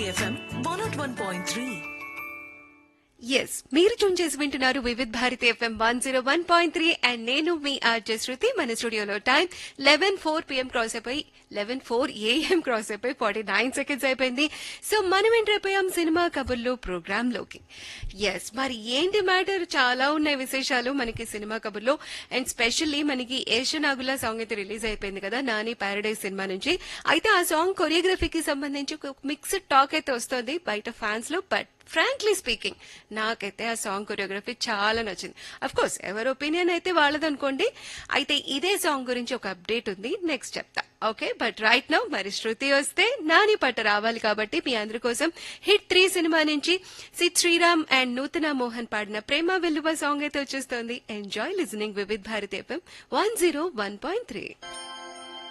Bharati FM one not one point three yes మీరు tune చేసి వింటున్నారు Vividh Bharati FM one zero one point three and నేను మీ ఆర్జే శృతి మన స్టూడియోలో time eleven four PM cross అయిపోయి లెవెన్ ఫోర్ ఏఎం క్రాస్ అయిపోయి ఫార్టీ నైన్ సెకండ్స్ అయిపోయింది సో మనం ఎంటర్ అయిపోయాం సినిమా కబుర్లు ప్రోగ్రామ్ లోకి ఎస్ మరి ఏంటి మ్యాటర్ చాలా ఉన్నాయి విశేషాలు మనకి సినిమా కబుర్లో అండ్ స్పెషల్లీ మనకి ఏషనాగుల సాంగ్ అయితే రిలీజ్ అయిపోయింది కదా నాని పారడైజ్ సినిమా నుంచి అయితే ఆ సాంగ్ కొరియోగ్రఫీకి సంబంధించి ఒక మిక్స్డ్ టాక్ అయితే వస్తుంది బయట ఫ్యాన్స్ లో బట్ ఫ్రాంక్లీ స్పీకింగ్ నాకైతే ఆ సాంగ్ కొరియోగ్రఫీ చాలా నచ్చింది అఫ్ కోర్స్ ఎవరి ఒపీనియన్ అయితే వాళ్ళదనుకోండి అయితే ఇదే సాంగ్ గురించి ఒక అప్డేట్ ఉంది నెక్స్ట్ చెప్తా ఓకే బట్ రైట్ నౌ మరి శృతి వస్తే నాని పట్ట రావాలి కాబట్టి మీ అందరి కోసం హిట్ త్రీ సినిమా నుంచి సిద్ శ్రీరామ్ అండ్ నూతన మోహన్ పాడిన ప్రేమ వెల్లువ సాంగ్ అయితే వచ్చేస్తోంది enjoy listening Vividh Bharati FM one zero one point three